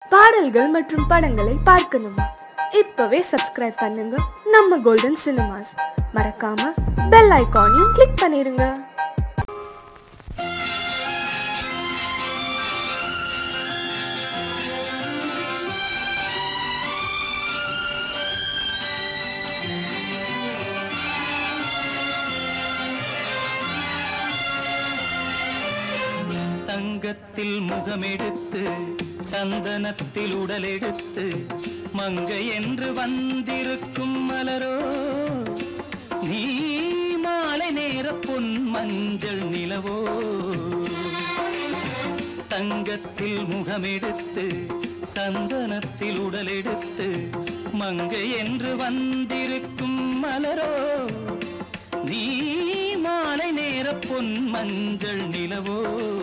பாடல்கள் மற்றும் படங்களை பார்க்கணுமா இப்பவே சப்ஸ்கிரைப் பண்ணுங்க நம்ம கோல்டன் சினிமாஸ் மறக்காம பெல் ஐகானையும் கிளிக் பண்ணிருங்க தங்கத்தில் முகமெடுத்து சந்தனத்தில் உடலெடுத்து மங்கை என்று வந்திருக்கும் மலரோ நீ மாலை நேர பொன் மஞ்சள் நிலவோ தங்கத்தில் முகமெடுத்து சந்தனத்தில் உடலெடுத்து மங்கை என்று வந்திருக்கும் மலரோ நீ மாலை நேர பொன் மஞ்சள் நிலவோ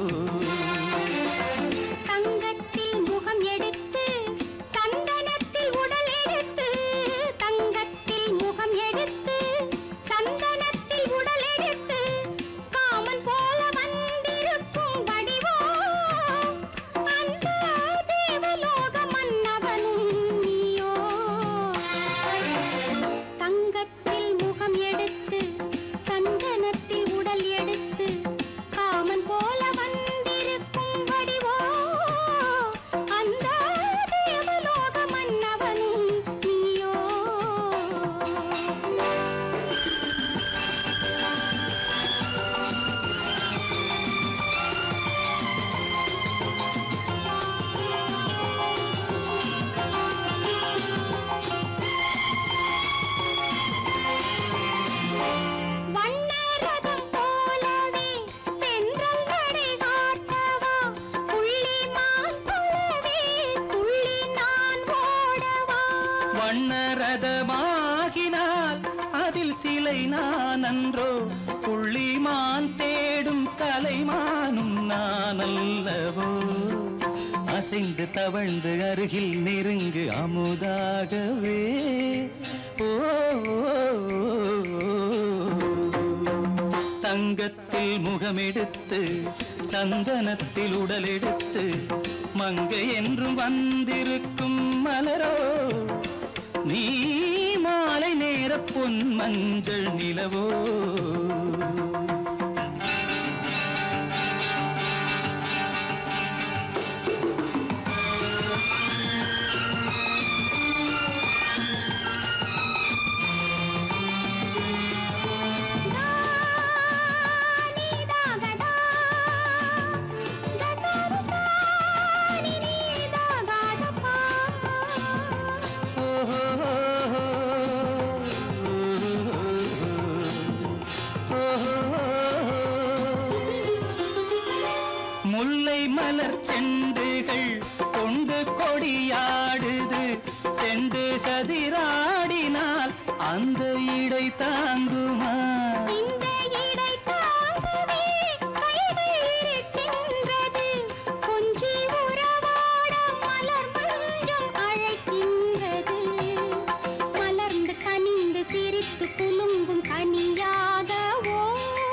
தங்கத்தில் முகம் எடுத்து சந்தனத்தில் உடல் எடுத்து தங்கத்தில் முகம் எடுத்து சந்தனத்தில் உடல் எடுத்து காமன் போல வந்திருக்கும் வடிவோ அந்த தேவலோக மன்னவனும் நீயோ தங்கத்தில் முகம் எடுத்து சந்தனத்தில் உடல் எடுத்து காமன் போல வந்திருக்கும் வடிவோ அந்த தேவலோக மன்னவனும் நீயோ வண்ணரதம் போலவே தென்றல் நடை காட்டவா புள்ளிமான் போலவே துள்ளி நான் ஓடவா வண்ணரதமாகினால் அதில் சிலை நான் அன்றோ புள்ளிமான் தேடும் கலைமானும் நான் அல்லவோ அசைந்து தவழ்ந்து அருகில் நெருங்கு அமுதாகவே ஓ தங்கத்தில் முகமெடுத்து சந்தனத்தில் உடலெடுத்து மங்கை என்றும் வந்திருக்கும் மலரோ நீ மாலை நேர பொன் மஞ்சள் நிலவோ நீதாகதா கசரசா நீதாகதப்பா முல்லை மலர் செண்டுகள் கொண்டு கொடியாடுது செண்டு சதிராடினால் அந்த இடை தாங்குமா இந்த இடை தாங்கவே கைகள் இருக்கின்றது கொஞ்சி உறவாட மலர் மஞ்சம் அழைக்கின்றது மலர்ந்து கனிந்து சிரித்து குலுங்கும் கனியாகவோ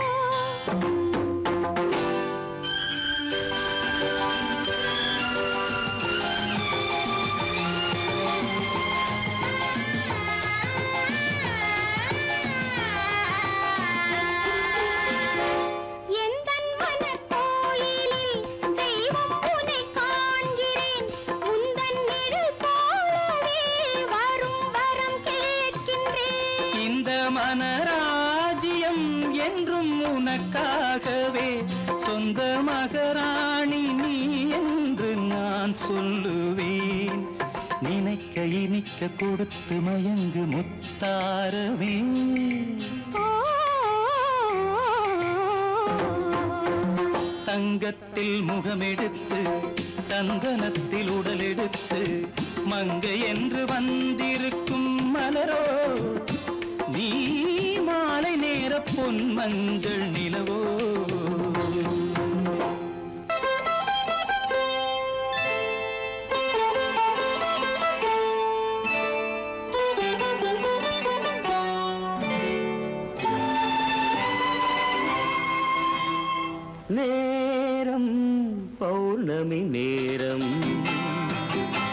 எந்தன் மனக்கோயிலில் தெய்வம் உனை காண்கிறேன் உந்தன் நிழல் போலவே வரும் வரம் கேட்கின்றேன் இந்த மனராஜ்யம் என்றும் உனக்காகவே சொந்த மகராணி நீ என்று நான் சொல்லுவேன் நினைக்க இனிக்க கொடுத்து மயங்கு முத்தாரவே தங்கத்தில் முகமெடுத்து சந்தனத்தில் உடலெடுத்து மங்கை என்று வந்திருக்கும் மலரோ நீ மாலை நேர பொன் மஞ்சள் நிலவோ நேரம் பௌர்ணமி நேரம்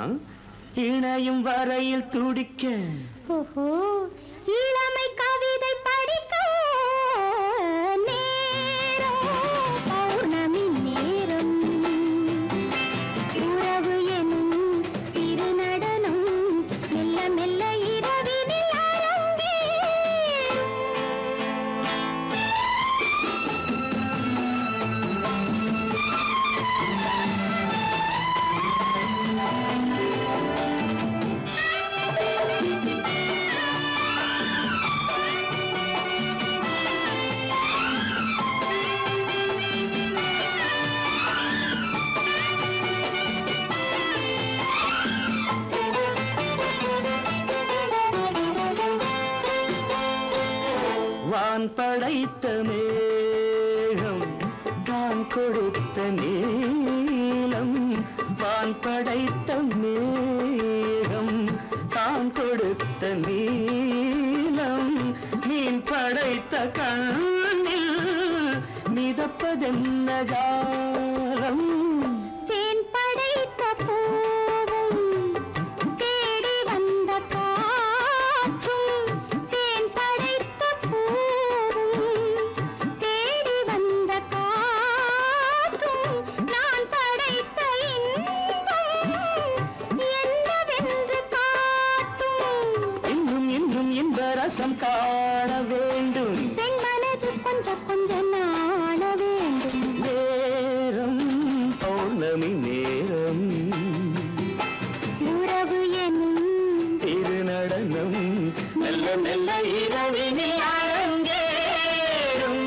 இணையும் வரையில் துடிக்க ஓஹோ இளமை கவிதை படிக்க நேரம் பௌர்ணமி நேரம் உறவு எனும் திருநடனம் மெல்ல மெல்ல இரவினில் அரங்கேறும் வான் படைத்த மேகம் தான் கொடுத்த நீளம் வான் படைத்த மேகம் தான் கொடுத்த நீளம் மீன் படைத்த கண்ணில் மிதப்பதென்ன ஜாலம் தேன் படைத்த பூவும் தேடி வந்த காற்றும் தேன் படைத்த பூவும் தேடி வந்த காற்றும் நான் படைத்த இன்பம் என்னவென்று காட்டும் இன்னும் இன்னும் இன்ப ரசம் காண வேண்டும் பெண் மனது கொஞ்சம் கொஞ்சம் நாண வேண்டும் நேரம் பௌர்ணமி நேரம் உறவு எனும் திருநடனம் மெல்ல மெல்ல இரவினில் அரங்கேறும்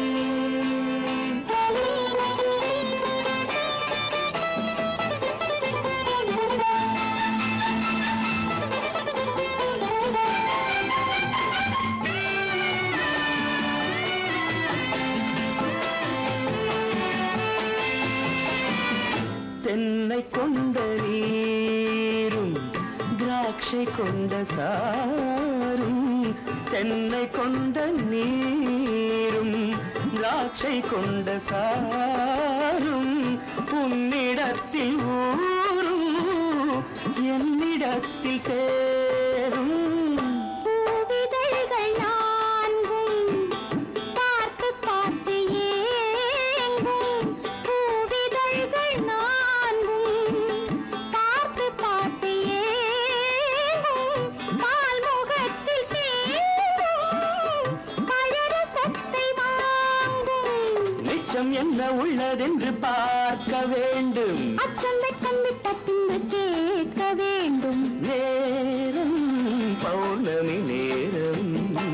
தென்னை கொண்ட நீரும் திராட்சை கொண்ட சாரும் தென்னை கொண்ட நீரும் திராட்சை கொண்ட சாரும் உன்னிடத்தில் ஊரும் என்னிடத்தில் சேரும் பூவிதழ்கள் நான்கும் பார்த்து பார்த்து ஏங்கும் பூவிதழ்கள் நான்கும் பார்த்து பார்த்து ஏங்கும் பால்முகத்தில் தேங்கும் பழரசத்தை வாங்கும் நிச்சம் என்ன உள்ளதென்று பார்க்க வேண்டும் அச்சம் வெச்சம் விட்ட பின்பு கேட்க வேண்டும் நேரம் பௌர்ணமி நேரம்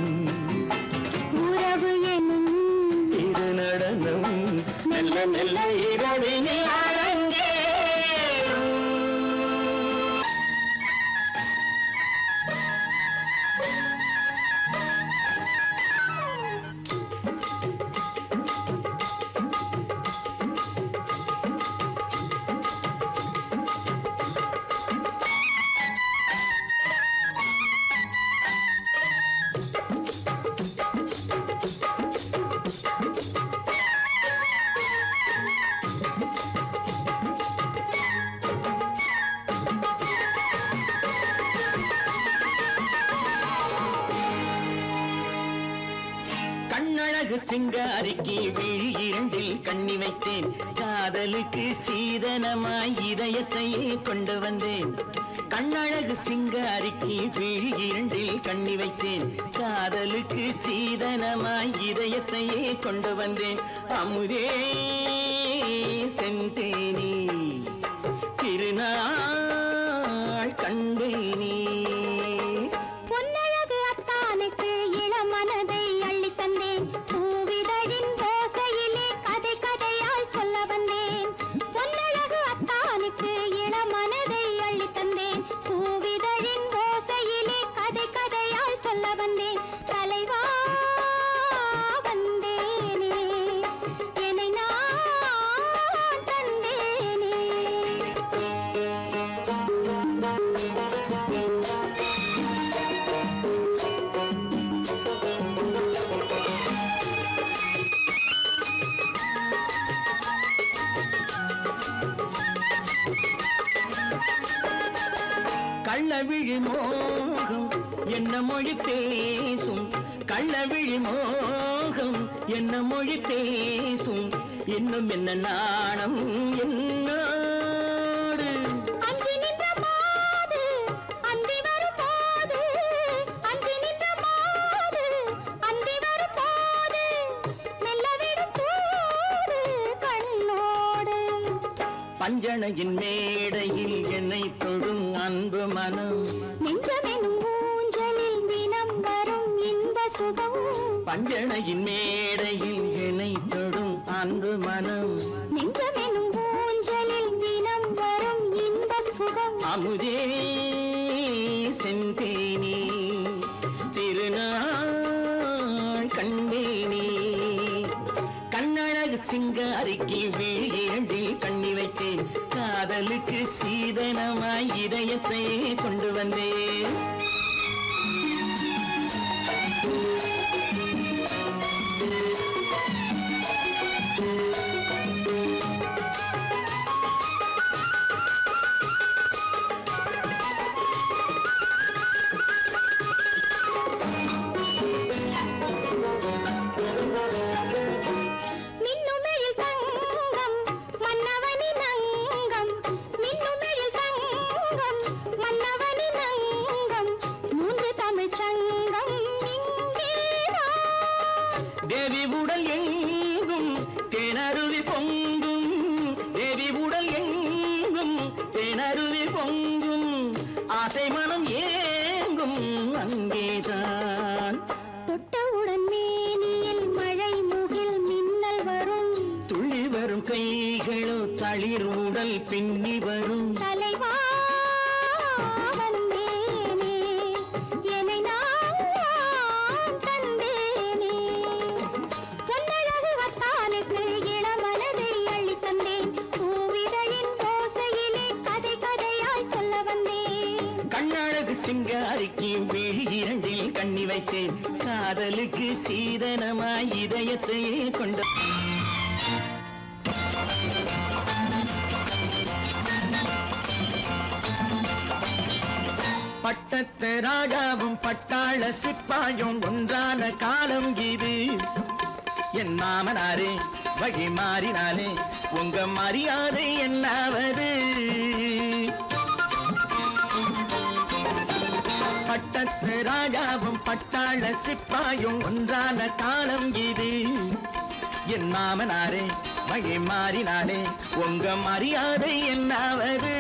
உறவு எனும் இது நடனம் மெல்ல மெல்ல இரவினில் அரங்கேறும் கண்ணழகு சிங்காரிக்கு விழி இரண்டில் கண்ணி வைத்தேன் காதலுக்கு சீதனமாய் இதயத்தையே கொண்டு வந்தேன் கண்ணழகு சிங்காரிக்கு விழி இரண்டில் கண்ணி வைத்தேன் காதலுக்கு சீதனமாய் இதயத்தையே கொண்டு வந்தேன் அமுதே செந்தேனே திருநாள் கண்டேனே பொன்னழகு அத்தானுக்கு இளமனதை அள்ளித் தந்தேன் பூவிதழின் ஓசையிலே கதை கதையாய் சொல்ல வந்தேன் பொன்னழகு அத்தானுக்கு இளமனதை அள்ளித் தந்தேன் பூவிதழின் ஓசையிலே கதை கதையாய் சொல்ல வந்தேன் தலைவா வந்தேனே என்னை நான் கள்ளவிழி மோகம் என்ன மொழி பேசும் கள்ளவிழி மோகம் என்ன மொழி பேசும் இன்னும் என்ன நாணம் என்னோடு அஞ்சி நின்ற மாது அந்தி வரும் போது அஞ்சி நின்ற மாது அந்தி வரும் போது மெல்ல விடும் போது கண்ணோடு பஞ்சணையின் மேடையில் என்னை தொடும் அன்பு மனம் நெஞ்சமெனும் ஊஞ்சலில் தினம் வரும் இன்ப சுகம் பஞ்சணையின் மேடையில் என்னை தொடும் அன்பு மனம் நெஞ்சமெனும் ஊஞ்சலில் தினம் வரும் இன்ப சுகம் அமுதே செந்தேனி திருநாள் கண்டேனி கண்ணழகு சிங்காரிக்கு வீழிரண்டில் கண்ணி வைத்தேன் காதலுக்கு சீதனமாய் இதயத்தை கொண்டு வந்தேன் மின்னுமெழில் தங்கம் மன்னவனின் அங்கம் மின்னுமெழில் தங்கம் மன்னவனின் அங்கம் மூன்று தமிழ்ச் சங்கம் இங்கேதான் தேவி உடல் எங்கும் தேனருவி பொங்கும் தேவி உடல் எங்கும் தேனருவி பொங்கும் ஆசை மனம் ஏங்கும் அங்கேதான் தொட்டவுடன் மேனியில் மழை முகில் மின்னல் வரும் துள்ளி வரும் கைகளோ தளிர் உடல் பின்னி வரும் தலைவா வந்தேனே என்னை நான் தந்தேனே பொன்னழகு வத்தானுக்கு இளமனதை அள்ளித் தந்தேன் பூவிதழின் ஓசையிலே கதை கதையாய் சொல்ல வந்தேன் கண்ணழகு சிங்காரிக்கு விழி இரண்டில் கண்ணி வைத்தேன் காதலுக்கு சீதனமாய் இதயத்தையே கொண்ட பட்டத்து ராஜாவும் பட்டாள சிப்பாயும் ஒன்றான காலம் இது என் மாமனாரே வழி மாறினாலே உங்க மரியாதை என்னாவது பட்டத்து ராஜாவும் பட்டாள சிப்பாயும் ஒன்றான காலம் இது என் மாமனாரே வழி மாறினாலே உங்க மரியாதை என்னாவது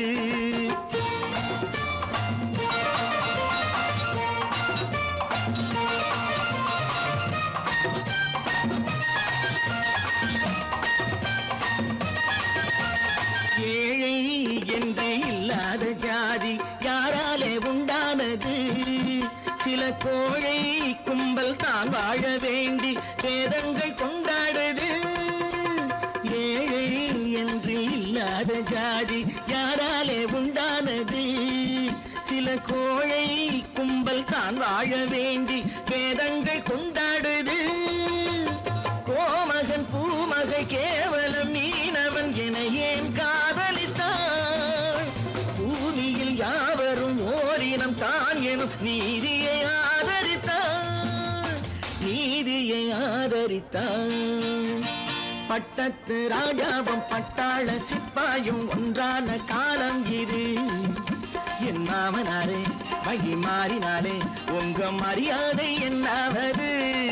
ஏழை என்று இல்லாத ஜாதி யாராலே உண்டானது சில கோழை கும்பல் தான் வாழ வேண்டி வேதங்கள் கொண்டாடுது ஏழை என்று இல்லாத ஜாதி யாராலே உண்டானது சில கோழை கும்பல் தான் வாழ வேண்டி வேதங்கள் கொண்டாடுது கோமகன் பூமகை கேவலம் மீனவன் என ஏன் காதலித்தான் பூமியில் யாவரும் ஓரினம் தான் எனும் நீதியை ஆதரித்தான் நீதியை ஆதரித்தான் பட்டத்து ராஜாவும் பட்டாள சிப்பாயும் ஒன்றான காலம் இது என் மாமனாரே வழி மாறினாலே உங்க மரியாதை என்னாவது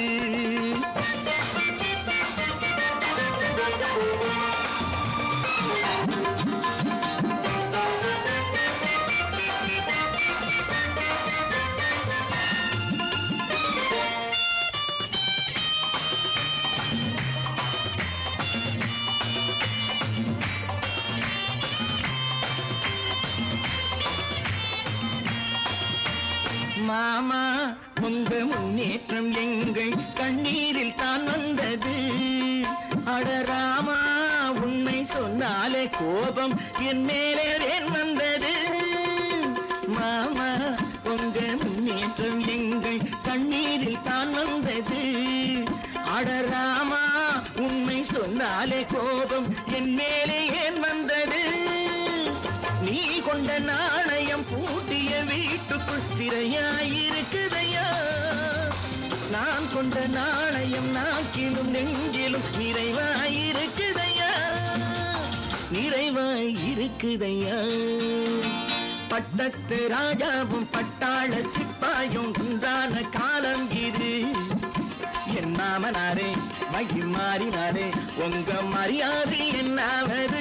மாமா உங்க முன்னேற்றம் எங்கள் கண்ணீரில் தான் வந்தது அடராமா உண்மை சொன்னாலே கோபம் என் மேலே ஏன் வந்தது மாமா உங்க முன்னேற்றம் எங்கள் கண்ணீரில் தான் வந்தது அடராமா உண்மை சொன்னாலே கோபம் என் மேலே ஏன் வந்தது நீ கொண்ட நாணயம் பூட்டி வீட்டுக்குள் சிறையாயிருக்குதையா நான் கொண்ட நாணயம் நாக்கிலும் நெஞ்சிலும் நிறைவாயிருக்குதையா நிறைவாயிருக்குதையா பட்டத்து ராஜாவும் பட்டாள சிப்பாயும் உண்டான காலம் இது என் மாமனாரே மகி மாறினாரே உங்க மரியாதை என்னாவது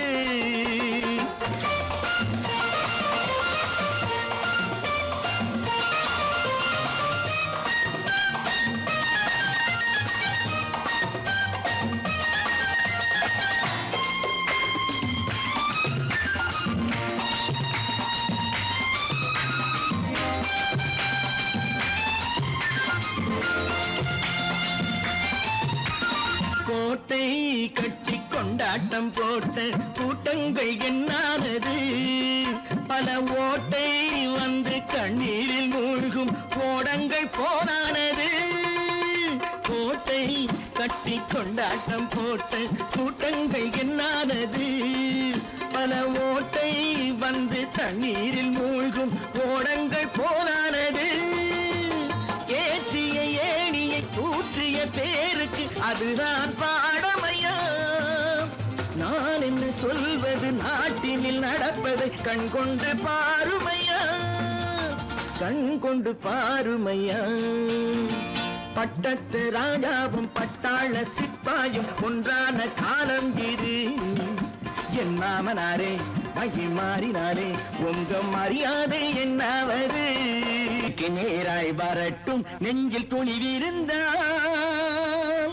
கோட்டை கட்டி கொண்டாட்டம் போட்ட கூட்டங்கள் என்னானது பல ஓட்டை வந்து கண்ணீரில் மூழ்கும் ஓடங்கள் போனானது கோட்டை கட்டி கொண்டாட்டம் போட்ட கூட்டங்கள் என்னானது பல ஓட்டை வந்து தண்ணீரில் மூழ்கும் ஓடங்கள் போனானது ஏற்றிய ஏணியை தூற்றிய பேருக்கு அதுதான் பாடமையா நான் என்ன சொல்வது நாட்டினில் நடப்பதை கண் கொண்டு பாருமையா கண் கொண்டு பாருமையா பட்டத்து ராஜாவும் பட்டாள சிப்பாயும் ஒன்றான காலம் இது என் மாமனாரே மகி மாறினாரே உங்க மரியாதை என்னாவது நேராய் வரட்டும் நெஞ்சில் துணிவிருந்தால்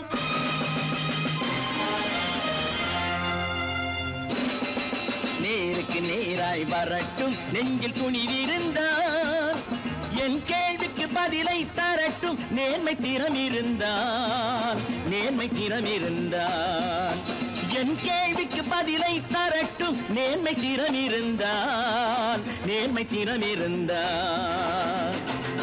நேருக்கு நேராய் வரட்டும் நெஞ்சில் துணிவிருந்தால் என் கேள்விக்கு பதிலை தரட்டும் நேர்மை திறம் இருந்தால் நேர்மை திறம் இருந்தால் என் கேள்விக்கு பதிலை தரட்டும் நேர்மை திறம் இருந்தால் நேர்மை திறம் இருந்தால்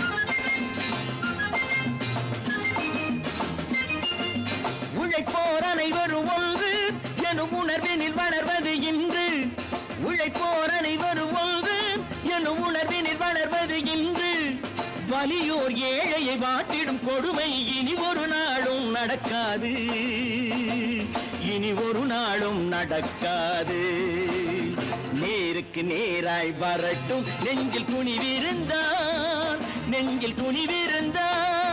உழைப்போர் அனைவரும் ஒன்று எனும் உணர்வினில் வளர்வது இன்று உழைப்போர் அனைவரும் ஒன்று எனும் உணர்வினில் வளர்வது இன்று வலியோர் ஏழையை வாட்டிடும் கொடுமை இனி ஒரு நாளும் நடக்காது இனி ஒரு நாளும் நடக்காது நேருக்கு நேராய் வரட்டும் நெஞ்சில் துணிவிருந்தான் நெஞ்சில் துணிவிருந்தான்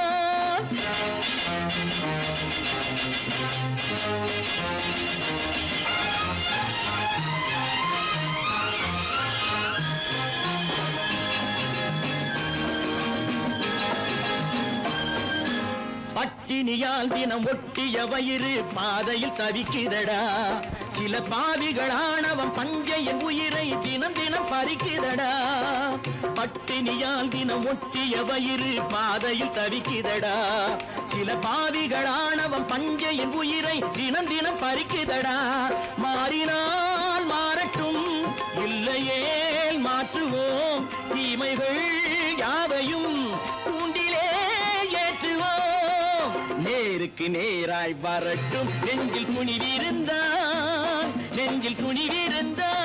பட்டினியால் தினம் ஒட்டிய வயிறு பாதையில் தவிக்குதடா சில பாவிகளானவன் பஞ்சையின் உயிரை தினம் தினம் பறிக்குதடா பட்டினியால் தினம் ஒட்டிய வயிறு பாதையில் தவிக்குதடா சில பாவிகளானவன் பஞ்சையின் உயிரை தினம் தினம் பறிக்குதடா மாறினால் மாறட்டும் இல்லையே மாற்றுவோம் தீமைகள் யாவையும் தூண்டிலே ஏற்றுவோம் நேருக்கு நேராய் வரட்டும் நெஞ்சில் துணிவிருந்தான் நெஞ்சில் துணிவிருந்தான்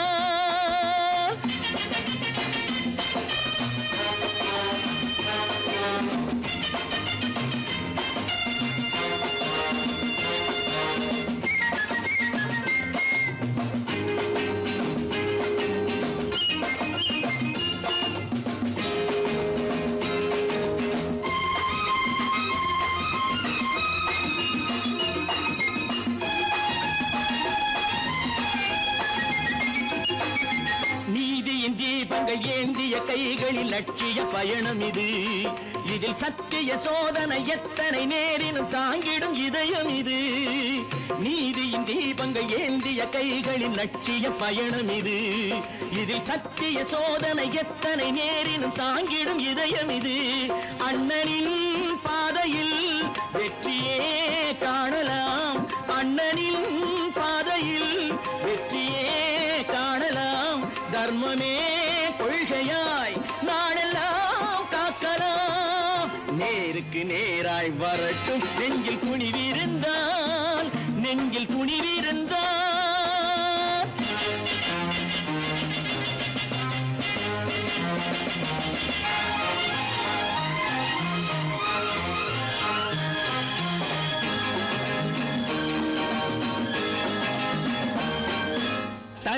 நீதியின் தீபங்கள் ஏந்திய கைகளில் லட்சிய பயணம் இது இதில் சத்திய சோதனை எத்தனை நேரினும் தாங்கிடும் இதயம் இது நீதியின் தீபங்கள் ஏந்திய கைகளில் லட்சிய பயணம் இது இதில் சத்திய சோதனை எத்தனை நேரினும் தாங்கிடும் இதயம் இது அண்ணனின் பாதையில் வெற்றியே காணலாம் அண்ணனின் பாதையில் வெற்றியே காணலாம் தர்மமே கொள்கையாய் நாளெல்லாம் காக்கலாம் நேருக்கு நேராய் வரட்டும் நெஞ்சில் துணிவிருந்தால் நெஞ்சில் துணிவிருந்தால்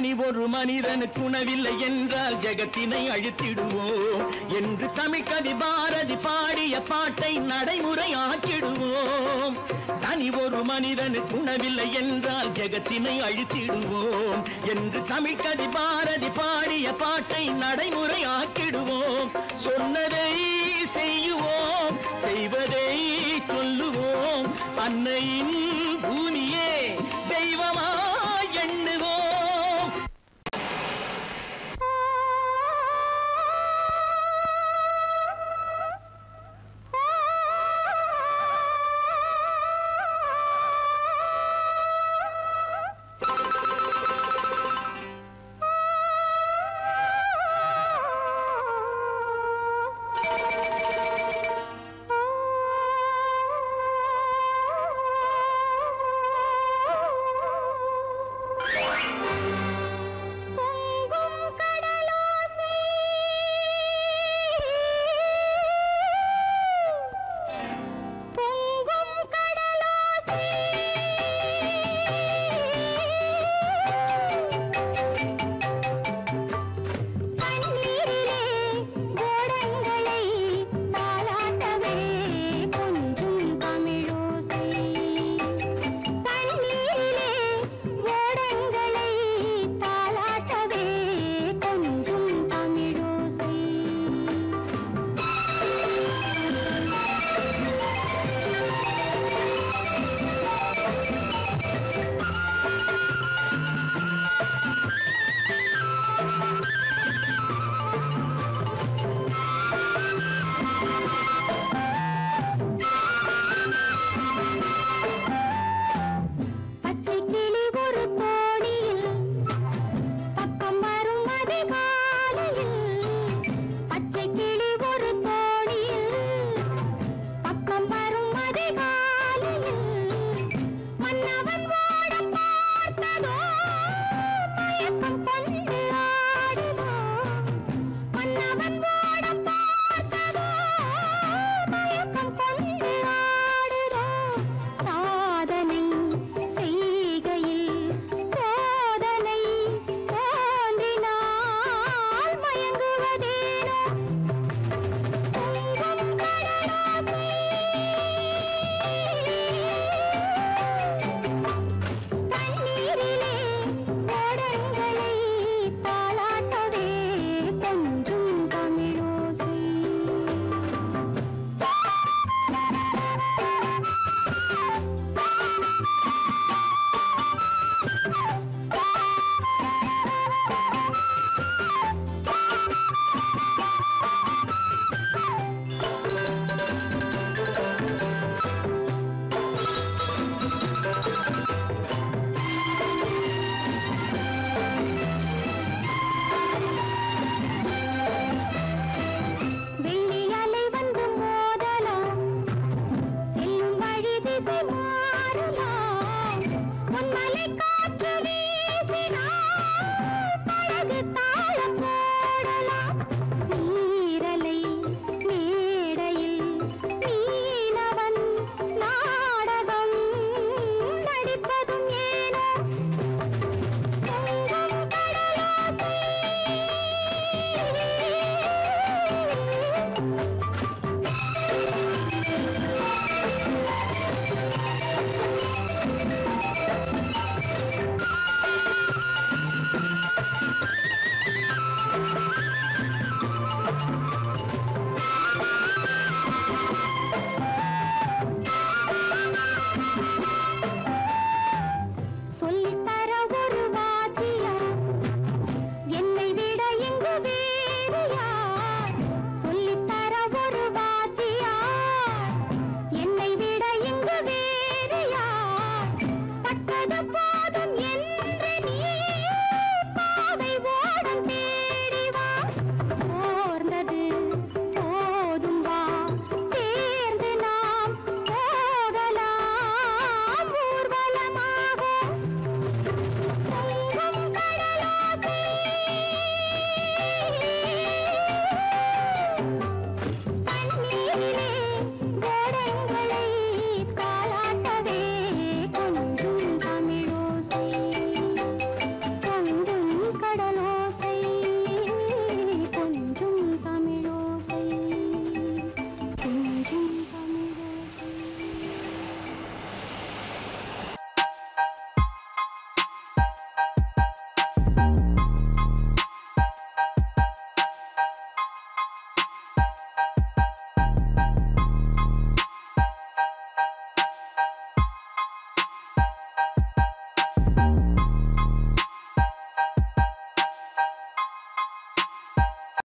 தனி ஒரு மனிதனுக்கு உணவில்லை என்றால் ஜெகத்தினை அழித்திடுவோம் என்று தமிழ்கவி பாரதி பாடிய பாட்டை நடைமுறையாக்கிடுவோம் தனி ஒரு மனிதனுக்கு உணவில்லை என்றால் ஜெகத்தினை அழித்திடுவோம் என்று தமிழ்கவி பாரதி பாடிய பாட்டை நடைமுறையாக்கிடுவோம் சொன்னதை செய்யுவோம் செய்வதை சொல்லுவோம் அன்னையின்